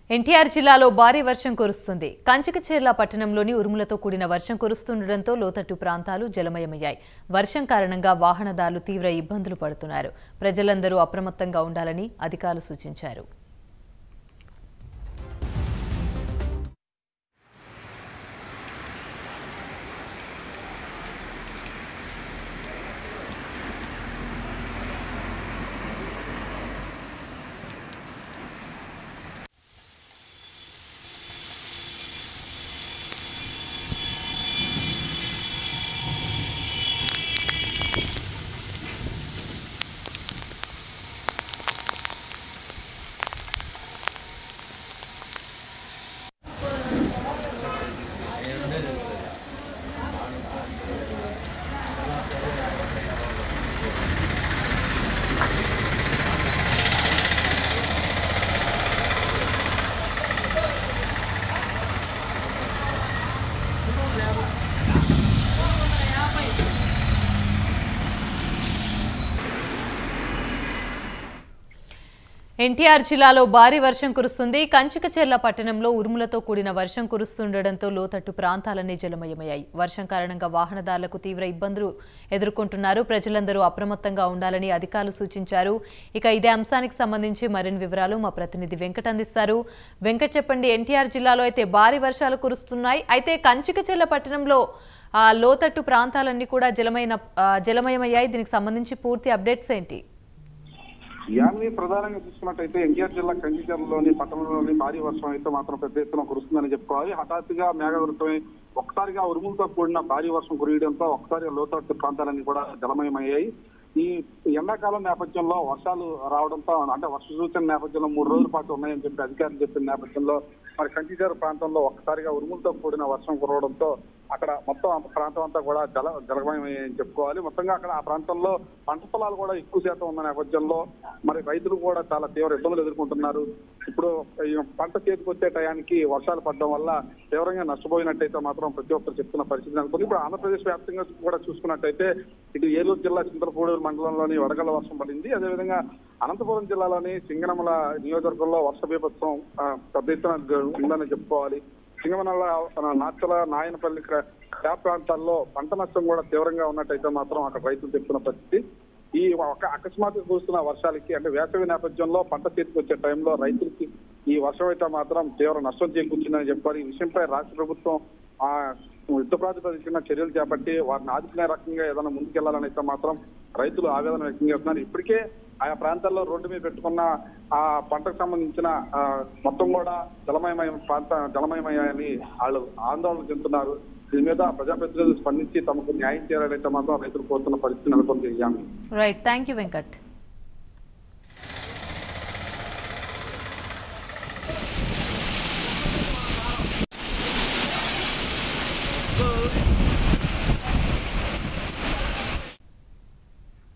ఎన్టీఆర్ జిల్లాలో భారీ వర్షం కురుస్తుంది కంచికచేర్ల పట్టణంలోని ఉరుములతో కూడిన వర్షం కురుస్తుండటంతో లోతట్టు ప్రాంతాలు జలమయమయ్యాయి వర్షం కారణంగా వాహనదారులు తీవ్ర ఇబ్బందులు పడుతున్నారు ప్రజలందరూ అప్రమత్తంగా ఉండాలని అధికారులు సూచించారు ఎన్టీఆర్ జిల్లాలో భారీ వర్షం కురుస్తుంది కంచికచెర్ల పట్టణంలో ఉరుములతో కూడిన వర్షం కురుస్తుండటంతో లోతట్టు ప్రాంతాలన్నీ జలమయమయ్యాయి వర్షం కారణంగా వాహనదారులకు తీవ్ర ఇబ్బందులు ఎదుర్కొంటున్నారు ప్రజలందరూ అప్రమత్తంగా ఉండాలని అధికారులు సూచించారు ఇక ఇదే అంశానికి సంబంధించి మరిన్ని వివరాలు మా ప్రతినిధి వెంకట్ అందిస్తారు వెంకట్ చెప్పండి ఎన్టీఆర్ జిల్లాలో అయితే భారీ వర్షాలు కురుస్తున్నాయి అయితే కంచికచెర్ల పట్టణంలో ఆ, లోతట్టు ప్రాంతాలన్నీ కూడా జలమైన ఆ, జలమయమయ్యాయి దీనికి సంబంధించి పూర్తి అప్డేట్స్ ఏంటి యాన్ని ప్రధానంగా చూసుకున్నట్టయితే ఎన్టీఆర్ జిల్లా కంచిచర్లలోని పట్టణంలోని భారీ వర్షం అయితే మాత్రం పెద్ద ఎత్తున కురుస్తుందని చెప్పుకోవాలి హఠాత్తుగా మేఘవృతమై ఒక్కసారిగా ఉరుములతో కూడిన భారీ వర్షం కురియడంతో ఒక్కసారిగా లోతట్టు ప్రాంతాలన్నీ కూడా జలమయమయ్యాయి ఈ ఎండాకాలం నేపథ్యంలో వర్షాలు రావడంతో అంటే వర్ష సూచన నేపథ్యంలో మూడు రోజుల పాటు ఉన్నాయని చెప్పి అధికారులు చెప్పిన నేపథ్యంలో మరి కంచిచారు ప్రాంతంలో ఒక్కసారిగా ఉరుములతో కూడిన వర్షం కురవడంతో అక్కడ మొత్తం ఆ ప్రాంతం అంతా కూడా జల జలమయమని చెప్పుకోవాలి మొత్తంగా అక్కడ ఆ ప్రాంతంలో పంట పొలాలు కూడా ఎక్కువ శాతం ఉన్న నేపథ్యంలో మరి రైతులు కూడా చాలా తీవ్ర ఇబ్బందులు ఎదుర్కొంటున్నారు ఇప్పుడు ఈ పంట చేతికి వచ్చే టయానికి వర్షాలు పడడం వల్ల తీవ్రంగా నష్టపోయినట్టయితే మాత్రం ప్రతి ఒక్కరు చెప్తున్న పరిస్థితి అనుకుంది ఇప్పుడు ఆంధ్రప్రదేశ్ వ్యాప్తంగా కూడా చూసుకున్నట్టయితే ఇటు ఏలూరు జిల్లా చింతలపూడూరు మండలంలోని వడగళ్ల వర్షం పడింది అదేవిధంగా అనంతపురం జిల్లాలోని సింగనమల నియోజకవర్గంలో వర్ష బీభత్సం ఆ, పెద్ద ఎత్తున గ- ఉందని చెప్పుకోవాలి సింగమనల నాచల నాయనపల్లి క్ర- క్రాప్ ప్రాంతాల్లో పంట నష్టం కూడా తీవ్రంగా ఉన్నట్టయితే మాత్రం అక్కడ రైతులు చెప్తున్న పరిస్థితి ఈ ఒక అకస్మాత్తుగా కురుస్తున్న వర్షాలకి అంటే వేసవి నేపథ్యంలో పంట చేతికి వచ్చే టైంలో రైతులకి ఈ వర్షం అయితే మాత్రం తీవ్ర నష్టం చేకూర్చిందని చెప్పారు ఈ విషయంపై రాష్ట్ర ప్రభుత్వం ఆ యుద్ధ ప్రాతిపదికన చర్యలు చేపట్టి వారిని ఆదుకునే రకంగా ఏదైనా ముందుకెళ్లాలని అయితే మాత్రం రైతులు ఆవేదన వ్యక్తం చేస్తున్నారు ఇప్పటికే ఆయా ప్రాంతాల్లో రోడ్డు మీద పెట్టుకున్న ఆ పంటకు సంబంధించిన ఆ, మొత్తం కూడా జలమయమయ ప్రాంత జలమయమయ్యాయని వాళ్ళు ఆందోళన చెందుతున్నారు దీని మీద ప్రజాప్రతినిధులు స్పందించి తమకు న్యాయం చేయాలంటే మాత్రం రైతులు కోరుతున్న పరిస్థితి నెలకొంది యామి రైట్ థ్యాంక్ యూ వెంకట్